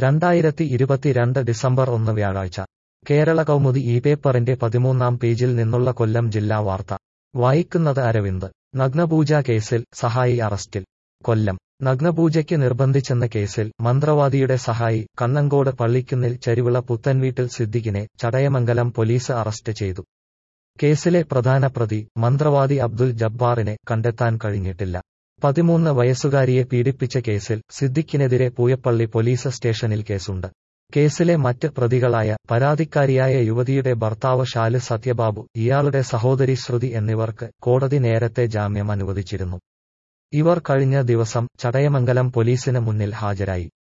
രണ്ടായിരത്തി ഇരുപത്തിരണ്ട് ഡിസംബർ ഒന്ന് വ്യാഴാഴ്ച കേരള കൗമുദി ഈ പേപ്പറിന്റെ പതിമൂന്നാം പേജിൽ നിന്നുള്ള കൊല്ലം ജില്ലാ വാർത്ത വായിക്കുന്നത് അരവിന്ദ് നഗ്നപൂജ കേസിൽ സഹായി അറസ്റ്റിൽ കൊല്ലം നഗ്നപൂജയ്ക്ക് നിർബന്ധിച്ചെന്ന കേസിൽ മന്ത്രവാദിയുടെ സഹായി കണ്ണങ്കോട് പള്ളിക്കുന്നിൽ ചരിവിള പുത്തൻവീട്ടിൽ സിദ്ദിഖിനെ ചടയമംഗലം പോലീസ് അറസ്റ്റ് ചെയ്തു കേസിലെ പ്രധാന പ്രതി മന്ത്രവാദി അബ്ദുൽ ജബ്ബാറിനെ കണ്ടെത്താൻ കഴിഞ്ഞിട്ടില്ല പതിമൂന്ന് വയസ്സുകാരിയെ പീഡിപ്പിച്ച കേസിൽ സിദ്ദിഖിനെതിരെ പൂയപ്പള്ളി പോലീസ് സ്റ്റേഷനിൽ കേസുണ്ട് കേസിലെ മറ്റ് പ്രതികളായ പരാതിക്കാരിയായ യുവതിയുടെ ഭർത്താവ് ഷാല് സത്യബാബു ഇയാളുടെ സഹോദരി ശ്രുതി എന്നിവർക്ക് കോടതി നേരത്തെ ജാമ്യം അനുവദിച്ചിരുന്നു ഇവർ കഴിഞ്ഞ ദിവസം ചടയമംഗലം പോലീസിന് മുന്നിൽ ഹാജരായി